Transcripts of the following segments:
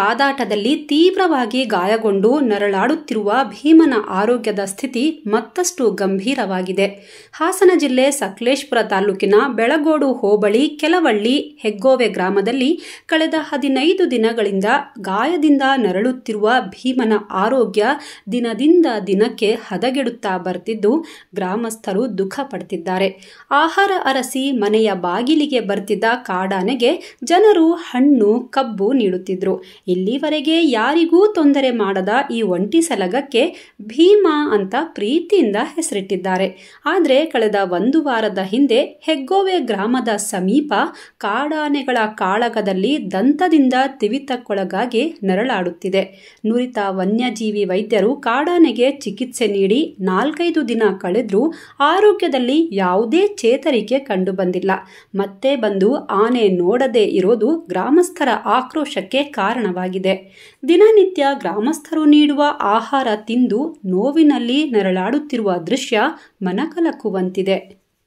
ಕಾದಾಟದಲ್ಲಿ ತೀವ್ರವಾಗಿ ಗಾಯಗೊಂಡು ನರಳಾಡುತ್ತಿರುವ ಭೀಮನ ಆರೋಗ್ಯದ ಸ್ಥಿತಿ ಮತ್ತಷ್ಟು ಗಂಭೀರವಾಗಿದೆ ಹಾಸನ ಜಿಲ್ಲೆ ಸಕಲೇಶ್ಪುರ ತಾಲೂಕಿನ ಬೆಳಗೋಡು ಹೋಬಳಿ ಕೆಲವಳ್ಳಿ ಹೆಗ್ಗೋವೆ ಗ್ರಾಮದಲ್ಲಿ ಕಳೆದ ಹದಿನೈದು ದಿನಗಳಿಂದ ಗಾಯದಿಂದ ನರಳುತ್ತಿರುವ ಭೀಮನ ಆರೋಗ್ಯ ದಿನದಿಂದ ದಿನಕ್ಕೆ ಹದಗೆಡುತ್ತಾ ಬರ್ತಿದ್ದು ಗ್ರಾಮಸ್ಥರು ದುಃಖ ಪಡ್ತಿದ್ದಾರೆ ಆಹಾರ ಅರಸಿ ಮನೆಯ ಬಾಗಿಲಿಗೆ ಬರ್ತಿದ್ದ ಕಾಡಾನೆಗೆ ಜನರು ಹಣ್ಣು ಕಬ್ಬು ನೀಡುತ್ತಿದ್ರು ಇಲ್ಲಿವರೆಗೆ ಯಾರಿಗೂ ತೊಂದರೆ ಮಾಡದ ಈ ಒಂಟಿ ಸಲಗಕ್ಕೆ ಭೀಮ ಅಂತ ಪ್ರೀತಿಯಿಂದ ಹೆಸರಿಟ್ಟಿದ್ದಾರೆ ಆದರೆ ಕಳೆದ ಒಂದು ವಾರದ ಹಿಂದೆ ಹೆಗ್ಗೋವೆ ಗ್ರಾಮದ ಸಮೀಪ ಕಾಡಾನೆಗಳ ಕಾಳಗದಲ್ಲಿ ದಂತದಿಂದ ತಿವಿತಕ್ಕೊಳಗಾಗಿ ನರಳಾಡುತ್ತಿದೆ ನುರಿತ ವನ್ಯಜೀವಿ ವೈದ್ಯರು ಕಾಡಾನೆಗೆ ಚಿಕಿತ್ಸೆ ನೀಡಿ ನಾಲ್ಕೈದು ದಿನ ಕಳೆದ್ರೂ ಆರೋಗ್ಯದಲ್ಲಿ ಯಾವುದೇ ಚೇತರಿಕೆ ಕಂಡುಬಂದಿಲ್ಲ ಮತ್ತೆ ಬಂದು ಆನೆ ನೋಡದೇ ಇರೋದು ಗ್ರಾಮಸ್ಥರ ಆಕ್ರೋಶಕ್ಕೆ ಕಾರಣವಾಗಿದೆ ದಿನನಿತ್ಯ ಗ್ರಾಮಸ್ಥರು ನೀಡುವ ಆಹಾರ ತಿಂದು ನೋವಿನಲ್ಲಿ ನರಳಾಡುತ್ತಿರುವ ದೃಶ್ಯ ಮನಕಲಕುವಂತಿದೆ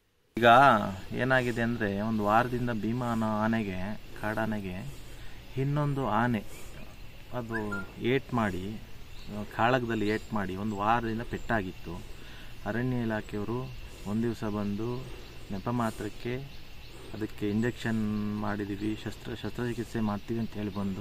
ಈಗ ಏನಾಗಿದೆ ಅಂದರೆ ಒಂದು ವಾರದಿಂದ ಭೀಮಾ ಅನ್ನೋ ಆನೆಗೆ ಕಾಡಾನೆಗೆ ಇನ್ನೊಂದು ಆನೆ ಅದು ಏಟ್ ಮಾಡಿ ಆ, ಕಾಳಗದಲ್ಲಿ ಏಟ್ ಮಾಡಿ ಒಂದು ವಾರದಿಂದ ಪೆಟ್ಟಾಗಿತ್ತು ಅರಣ್ಯ ಇಲಾಖೆಯವರು ಒಂದು ದಿವಸ ಬಂದು ನೆಪ ಮಾತ್ರಕ್ಕೆ ಅದಕ್ಕೆ ಇಂಜೆಕ್ಷನ್ ಮಾಡಿದ್ದೀವಿ ಶಸ್ತ್ರ ಶಸ್ತ್ರಚಿಕಿತ್ಸೆ ಮಾಡ್ತೀವಿ ಅಂತ ಹೇಳಿ ಬಂದು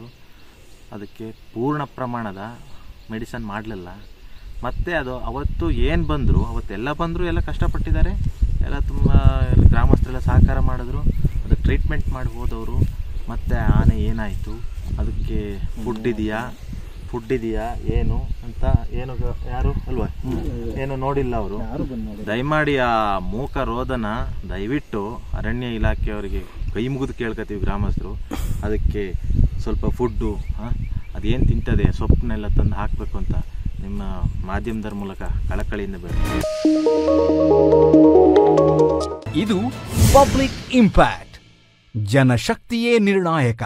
ಅದಕ್ಕೆ ಪೂರ್ಣ ಪ್ರಮಾಣದ ಮೆಡಿಸನ್ ಮಾಡಲಿಲ್ಲ ಮತ್ತೆ ಅದು ಅವತ್ತು ಏನು ಬಂದರು ಅವತ್ತೆಲ್ಲ ಬಂದರು ಎಲ್ಲ ಕಷ್ಟಪಟ್ಟಿದ್ದಾರೆ ಎಲ್ಲ ತುಂಬ ಗ್ರಾಮಸ್ಥರೆಲ್ಲ ಸಹಕಾರ ಮಾಡಿದ್ರು ಅದಕ್ಕೆ ಟ್ರೀಟ್ಮೆಂಟ್ ಮಾಡಿ ಹೋದವರು ಮತ್ತೆ ಆನೆ ಏನಾಯಿತು ಅದಕ್ಕೆ ಫುಡ್ ಇದೆಯಾ ಫುಡ್ ಇದೆಯಾ ಏನು ಅಂತ ಏನು ಗ- ಯಾರು ಅಲ್ವಾ ಏನು ನೋಡಿಲ್ಲ ಅವರು ದಯಮಾಡಿ ಆ ಮೂಕ ರೋದನ ದಯವಿಟ್ಟು ಅರಣ್ಯ ಇಲಾಖೆಯವರಿಗೆ ಕೈ ಮುಗಿದು ಕೇಳ್ಕೊತೀವಿ ಗ್ರಾಮಸ್ಥರು ಅದಕ್ಕೆ ಸ್ವಲ್ಪ ಫುಡ್ಡು ಅದೇನು ತಿಂತದೆ ಸೊಪ್ಪನ್ನೆಲ್ಲ ತಂದು ಹಾಕಬೇಕು ಅಂತ ನಿಮ್ಮ ಮಾಧ್ಯಮದ ಮೂಲಕ ಕಳಕಳಿಯಿಂದ ಬೇಡ ಇದು ಪಬ್ಲಿಕ್ ಇಂಪ್ಯಾಕ್ಟ್ ಜನಶಕ್ತಿಯೇ ನಿರ್ಣಾಯಕ